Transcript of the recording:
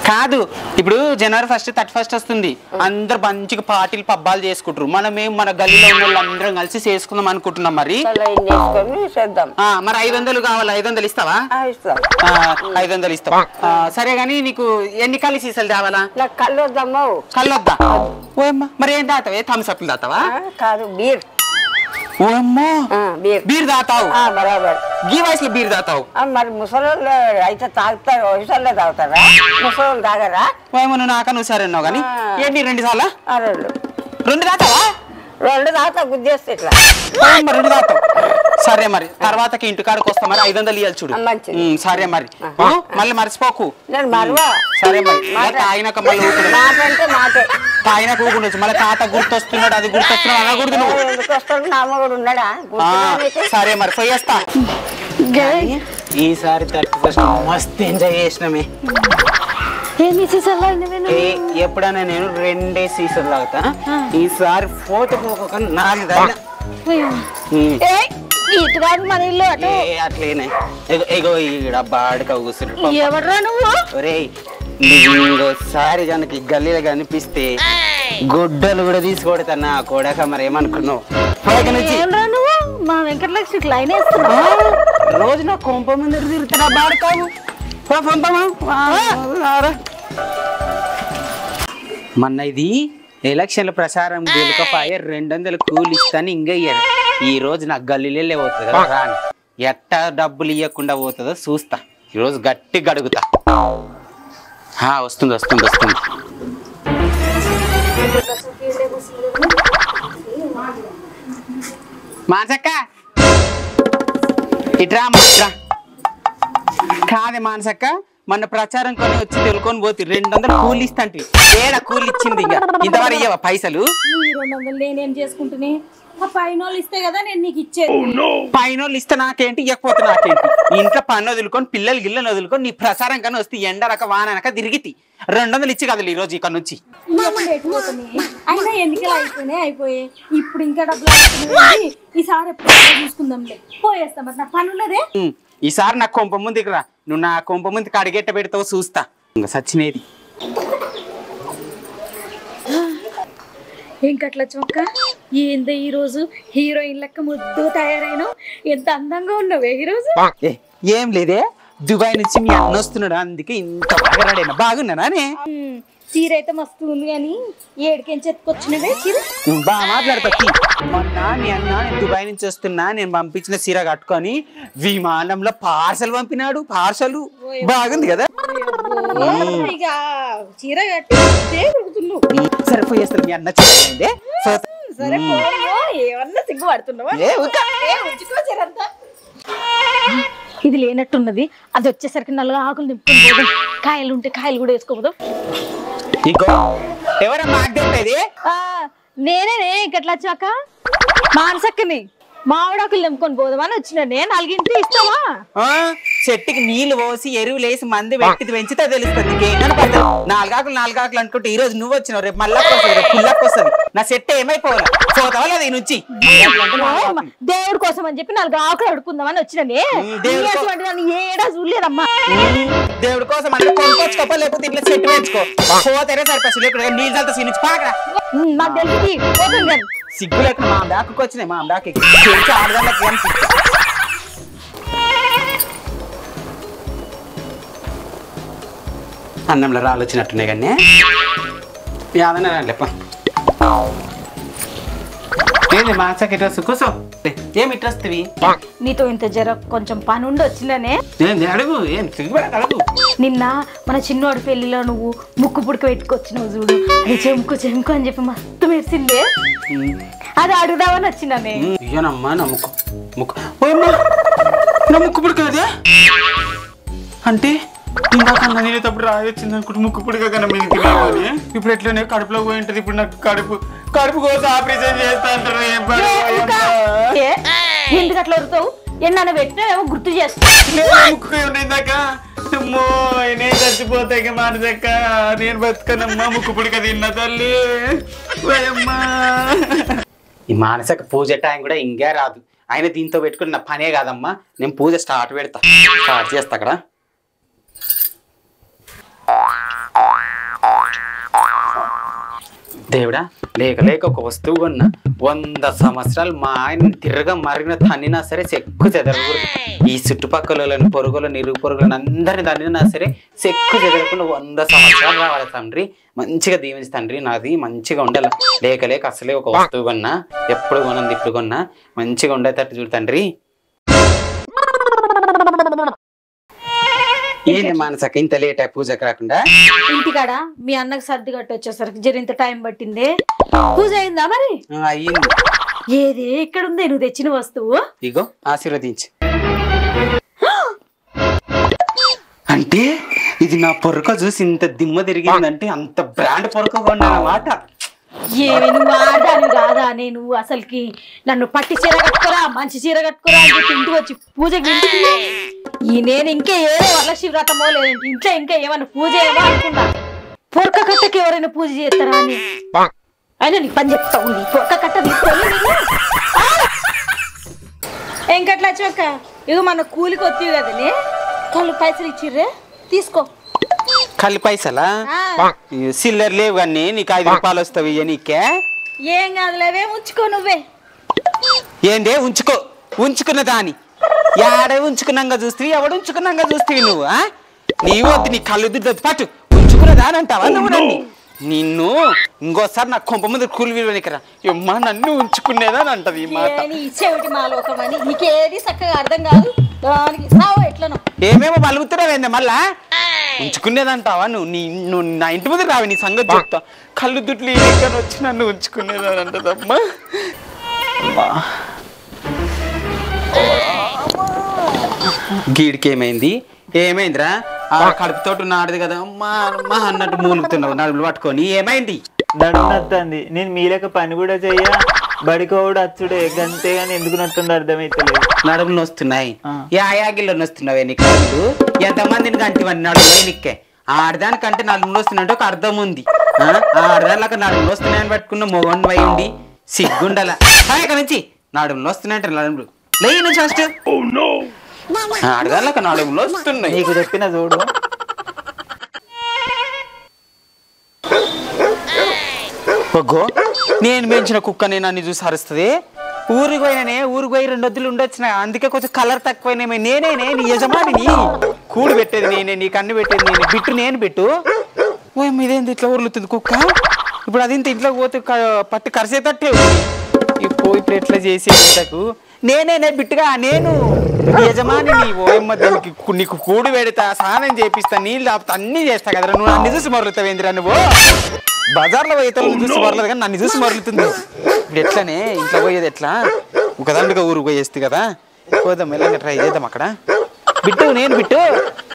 కాదు ఇప్పుడు జనవరి first thirty first వస్తుంది అందరు మంచిగా పార్టీలు పబ్బాలు చేసుకుంటారు మనమేం మన గల్లీలో ఉన్న వాళ్ళు అందరం కలిసి చేసుకుందాం అనుకుంటున్నాం మరి లైన్ చేసుకొని చేద్దాం ఆ, మరి ఐదు వందలు కావాలి ఐదు వందలు ఇస్తావా ఆ, ఇస్తాం ఆ, ఐదు వందలు ఇస్తాం ఆ, సరే గానీ నీకు ఎన్ని ఖాళీ సీసాలు తేవాలా నాకు కళ్ళు వద్దమ్మా కళ్ళొద్దా ఓయమ్మా మరి ఏం దాతావే థమ్స్ అప్లు దాతావా కాదు బీర్ ఓయమ్మో ఆ, బీర్ బీర్ దాతావు ఆ, బరాబర్ గీ వయసులో బీర్ దాతావు ఆ, మరి ముసలోళ్ళు అయితే తాగుతారు వయసులో తాగుతారా ముసలోళ్ళు తాగరా ఓయమ్మ నువ్వు నాక నువ్వు సరే అన్నావు కానీ ఆ. ఏంటి రెండు సార్లా ఆ, రెండు రెండు దాతావా రెండు తాగుతా గుద్దేస్తే ఇట్లా ఓయమ్మ రెండు దాతావు సరే మరి తర్వాతకి ఇంటికాడికి వస్తా మరి ఐదు వందలు ఇవ్వాలి చూడు ఆ, మంచిది. ఉమ్, సరే మరి ఆ. ఓ, మళ్ళీ మర్చిపోకు నేను మరవా సరే మరి మాట తాగినాక మళ్ళీ ఊకుడు మాట అంటే మాటే తాగినాక ఊకుండొచ్చు మళ్ళీ తాత గుర్తొస్తున్నాడు అది గుర్తొస్తున్నాడు అనకూడదు నువ్వు ఎందుకు వస్తాడు నా అమ్మ కూడా ఉన్నాడా ఆ, గుర్తున్నా నీకు? సరే మరి పోయేస్తా ఈసారి థర్టీ ఫస్ట్ మస్తు ఎంజాయ్ చేసినామే ఏమి సీసాలు నేను ఏ ఎప్పుడైనా నేను రెండే సీసాలు తాగుతా ఈసారి ఫోటో పోక నాలుగు తాగిన ఉమ్. ఇటు కాదు మన ఇల్లు అటు ఏ అట్లేనే ఎగో- ఎగో ఈడ బాడుక కూర్చుంటారు ఎవడరా నువ్వు ఒరేయ్ నువ్వు ఇంకోసారి కనుక గల్లీలో కనిపిస్తే గుడ్డలు కూడా తీసుకొడతా నా కొడక మరి ఏమనుకున్నావు పైకి నుంచి ఏంరా నువ్వు మా వెంకటలక్ష్మి లైన్ వేస్తున్నా ఆ, రోజు నా కొంప ముందు తిరుగుతున్నా బాడుకావు పో, పంపమా ఆ, రారా. మొన్న ఇది ఎలక్షన్ల ప్రచారం గెలుకపాయ రెండు వందలు కూలి ఇస్తాను ఇంకా ఇయ్యారు ఈ రోజు నాకు గల్లీలే పోతుంది కదా రాని ఎట్ట డబ్బులు ఇవ్వకుండా పోతుందో చూస్తా ఈ రోజు గట్టి గడుగుతా ఆ, వస్తుంది వస్తుంది వస్తుంది మానసక్క ఇట్రా అమ్మ, ఇట్రా కాదే మానసక్క మొన్న ప్రచారం కొని వచ్చి తెలుకొని పోతే రెండు వందలు కూలి ఇస్తాంటి ఏడ కూలి ఇచ్చింది ఇంకా ఇంతవరకు ఇయ్యవా పైసలు ఈ రెండు వందలు నేనేం చేసుకుంటుని ఆ పైన వాళ్ళు ఇస్తే కదా నేను నీకు ఇచ్చేది పైన వాళ్ళు ఇస్తే నాకేంటి ఇవ్వకపోతే నాకేంటి ఇంట్లో పన్ను వదులుకొని పిల్లలు గిల్లలు వదులుకొని నీ ప్రసారం కన్నా వస్తే ఎండరక వాననక తిరిగితి రెండు వందలు ఇచ్చి కదలు ఈ రోజు ఇక్కడ నుంచి ఎప్పుడు ఎటుపోతున్నాయి అయినా ఎన్నికలు అయిపోయినాయి అయిపోయాయి ఇప్పుడు ఇంకా డబ్బులు అవుతున్నాయి ఈసారి ఎప్పుడు చూసుకుందాంలే పోయేస్తా మరి నా పని ఉన్నదే ఉమ్, ఈసారి నాకు కొంప ముందుకు రా నువ్వు నా కొంప ముందుకు అడిగెట్ట పెడతావు చూస్తా ఇంకా సచ్చినేది వెంకట్ల చొక్క ఏందో ఈ రోజు హీరోయిన్ లెక్క ముద్దు తయారైనావు ఎంత అందంగా ఉన్నావే ఈ రోజు ఏ, ఏం లేదే దుబాయ్ నుంచి మీ అన్న వస్తున్నాడు అందుకే ఇంత బాగా రాడైనా బాగున్నానే ఉమ్, చీర అయితే మస్తు ఉంది కానీ ఏడికెంచి ఎత్తుకొచ్చినవే చీర నువ్వు బాగా మాట్లాడతా మొన్న మీ అన్న నేను దుబాయ్ నుంచి వస్తున్నా నేను పంపించిన సీర కట్టుకొని విమానంలో పార్సల్ పంపినాడు పార్సల్ బాగుంది కదా ఇక చీర కట్టి ఇదే ఉడుకుతున్నావు సరే పోయేస్తారు మీ అన్న చెప్పండి సరే పోన్లో, ఏమన్నా సిగ్గుపడుతున్నావా ఏ, ఊరుకో. ఏ, ఉంచుకో చీరంతా. ఇది లేనట్టున్నది అది వచ్చేసరికి నల్లగా ఆకులు నింపుకొని పోదాం కాయలు ఉంటే కాయలు కూడా వేసుకోపోదాం ఇగో ఎవరమ్మా మాకు చెప్పేది నేనే ఇక్కట్లా వచ్చాక మానసక్కని మామిడాకులు నింపుకొని పోదాం అని వచ్చిన నేను నాలుగింటి ఇస్తావా ఆ, చెట్టుకి నీళ్లు పోసి ఎరువులు వేసి మంది పెట్టి పెంచితే తెలుస్తుంది ఇంకేంటని పడతావు నాలుగాకులు నాలుగాకులు అనుకుంటే ఈ రోజు నువ్వు వచ్చినావు రేపు మళ్ళీ వస్తుంది రేపు పుల్లకి వస్తుంది నా చెట్టు ఏమైపోవాలి పోతావా లేదా ఈ నుంచి ఓ, దేవుడి కోసం అని చెప్పి నాలుగు ఆకులు అడుక్కుందామని వచ్చిననే ఉమ్, దేవుడి కో- అటువంటి దాన్ని ఏడా చూడలేదమ్మా దేవుడి కోసం అంటే కొనుక్కొచ్చుకోపో లేకపోతే ఇట్లా చెట్టు పెంచుకో పోతేనే సరిపోతుంది లేకపోతే నీళ్ళు చల్లితే సీనించి పాకరా ఉమ్, నాకు తెలిసి పోతాం కానీ సిగ్గు లేకుండా మా బ్యాక్కి వచ్చినాయి మా బ్యాక్ ఆడదానికి ఏం సిగ్గు అన్నంలో రాళ్ళు వచ్చినట్టున్నాయి కానీ యాదన రాలేప్ప ఏంది మాసకి డ్రెస్ కూసో ఏమి ఇట్రస్తువి నీతో ఇంత జర కొంచెం పని ఉండి వచ్చిందనే ఏంది అడుగు ఏం సిగ్గుపడక అడుగు నిన్న మన చిన్నోడి పెళ్లిలో నువ్వు ముక్కు పుడక పెట్టుకొచ్చినావు చూడు అది చెంకు చెంకు అని చెప్పి మస్తు మెరిసిందే అది అడుగుదామని వచ్చిందనే అయ్యోనమ్మా నా ముక్కు ముక్కు ఓయమ్మా నా ముక్కు పుడకదే అంటే ఇందాక అన్న తినేటప్పుడు రాయి వచ్చింది అనుకుంటే ముక్కు పుడక కన్నా మీకు తినేవాడి ఇప్పుడు ఎట్లనే కడుపులో పోయి ఉంటుంది ఇప్పుడు నాకు కడుపు కడుపు కోసం ఆపరేషన్ చేస్తా అంటారు ఏం పని ఓయమ్మా. ఏ? ఎందుకు అట్లా వరుతావు ఎన్న పెట్టినావేమో గుర్తు చేస్తా నేను ముక్కు ఉండే ఇందాక అమ్మో నేను చచ్చిపోతే ఇక మానసక్క నేను బతుకనమ్మా ముక్కు పుడక తిన్న తల్లి ఓయమ్మా ఈ మానసక పూజ టైం కూడా ఇంకే రాదు ఆయన దీంతో పెట్టుకుని నా పనే కాదమ్మా నేను పూజ స్టార్ట్ పెడతా స్టార్ట్ చేస్తా అక్కడ దేవుడా లేక లేక ఒక వస్తువు కొన్నా వంద సంవత్సరాలు మా ఆయన తిరగ మరిగిన తన్నినా సరే చెక్కు చెదరకూడదు ఈ చుట్టుపక్కల వాళ్ళని, పొరుగులను ఇరుగు పొరుగులను అందరిని తన్నినా సరే చెక్కు చెదరకుండా వంద సంవత్సరాలు రావాలి తండ్రి మంచిగా దీవించి తండ్రి నాది మంచిగా ఉండాలి లేక లేక అసలే ఒక వస్తువు కొన్నా ఎప్పుడు కొనంది ఇప్పుడు కొన్నా మంచిగా ఉండేటట్టు చూడు తండ్రి ఏంటి మానసక ఇంత లేట్ పూజకు రాకుండా ఇంటికాడ మీ అన్నకు సర్ది కట్టి వచ్చేసరికి జరింత టైం పట్టింది పూజ అయిందా మరి ఆ, అయ్యింది ఏది ఎక్కడ ఉంది నువ్వు తెచ్చిన వస్తువు ఇగో ఆశీర్వదించు అంటే ఇది నా పొరక చూసి ఇంత దిమ్మ తిరిగిందంటే అంత బ్రాండ్ పొరక కొన్నానమాట ఏమి నువ్వు ఆడాను కాదా నేను అసలుకి నన్ను పట్టి చీర కట్టుకోరా మంచి చీర కట్టుకోరా అని చెప్పి ఇంటికి వచ్చి పూజకి పిలిచింది. ఈ నేను ఇంకా ఏదో వరలక్ష్మి వ్రతమో లేదంటే ఇంట్లో ఇంకా ఏమన్నా పూజ ఏమో అనుకున్నా పొరక కట్టకి ఎవరైనా పూజ చేస్తారా అని అయినా నీకు పని చెప్తా ఉంది పొరక కట్ట తీసుకొని నేను వెంకట్ల చొక్క ఇగో మన కూలికి వత్తివి కదనే కళ్ళు పైసలు ఇచ్చిర్రే తీసుకో కలి పైసలా ఆ, ఈ సిల్లర్ లేవు కానీ నీకు ఐదు రూపాయలు వస్తావు ఇయ్య నీకే ఏం కాదులేవే ఉంచుకో నువ్వే ఏందే ఉంచుకో ఉంచుకున్న దాని యాడ ఉంచుకున్నాగా చూస్తే ఎవడు ఉంచుకున్నాగా చూస్తే నువ్వు ఆ? నీవు వద్దు నీ కళ్ళు దిద్దు పట్టు ఉంచుకున్న దాని అంటావా నువ్వు నన్ను నిన్ను ఇంకోసారి నా కొంప ముందు కూలి విలువనికరా అమ్మా నన్ను ఉంచుకునేదా అని అంటది ఈ మాట ఏని ఇచ్చేవిటి మాలోకం అని నీకేది చక్కగా అర్థం కాదు దానికి సావు ఎట్లనో ఏమేమో పలుకుతున్నావేంది మళ్ళా ఉంచుకునేదంటావా నువ్వు నీ నువ్వు నా ఇంటి ముందు రావి నీ సంగతి చెప్తా కళ్ళు దుడ్లు ఇక్కడ వచ్చి నన్ను ఉంచుకునేదని అంటదమ్మా అమ్మా. గీడికి ఏమైంది ఏమైందిరా ఆ కడుపుతోటి ఉన్నాడు కదా అమ్మా అమ్మా అన్నట్టు మూలుగుతున్నావు నడుములు పట్టుకొని ఏమైంది నడుము నత్తంది నేను మీ లెక్క పని కూడా చెయ్య బడికోవుడు అచ్చుడే గంతే గాని ఎందుకు నత్తుందో అర్థమైతలేదు నడుములు నొస్తున్నాయి ఆ. యా యాగిల్లో నొస్తున్నావే నీ కళ్ళు ఎంతమందిని కంటివన్నీ నడుము నిక్కే ఆడదానికంటే నడుములు వస్తున్నట్టు ఒక అర్థం ఉంది ఆ? ఆడదానిలాగా నడుములు వస్తున్నాయని పట్టుకున్న మొగన్ పోయింది సిగ్గుండల ఇక్కడ నుంచి నడుములు వస్తున్నాయంటే నడుములు లేయి నుంచి ఫస్ట్ ఆడదానిలాగా నడుములు వస్తున్నాయి నీకు చెప్పిన చూడు ఒగ్గో నేను పెంచిన కుక్క నేను అన్ని చూసి అరుస్తుంది ఊరికి పోయిననే ఊరికి పోయి రెండు వద్దులు ఉండొచ్చిన అందుకే కొంచెం కలర్ తక్కువైనామే నేనేనే నీ యజమానిని కూడు పెట్టేది నేనే నీ కన్ను పెట్టేది నేనే బిట్టు నేను బిట్టు ఓ ఇదేంది ఇట్లా ఊర్లుతుంది కుక్క ఇప్పుడు అది ఇంత ఇంట్లో పోతే క- పట్టి కరిసేటట్టే ఉంది ఇప్పుడు ఇప్పుడు ఎట్లా చేసే ఇంతకు నేనేనే బిట్టుగా నేను నీ యజమానిని ఓయమ్మ దానికి కు- నీకు కూడు పెడతా స్నానం చేపిస్తా నీళ్ళు తాపుతా అన్ని చేస్తా కదరా నువ్వు అన్ని చూసి మరలుతావేందిరా నువ్వు బజార్లో పోయేతలను చూసి మరలేదు కానీ నన్ను చూసి మరలుతుంది ఇప్పుడు ఎట్లనే ఇంట్లో పోయేది ఎట్లా ఒకదాండుగా ఊరు పోయేస్తుంది కదా పోదాం మెల్లగా ట్రై చేద్దాం అక్కడ బిట్టు నేను బిట్టు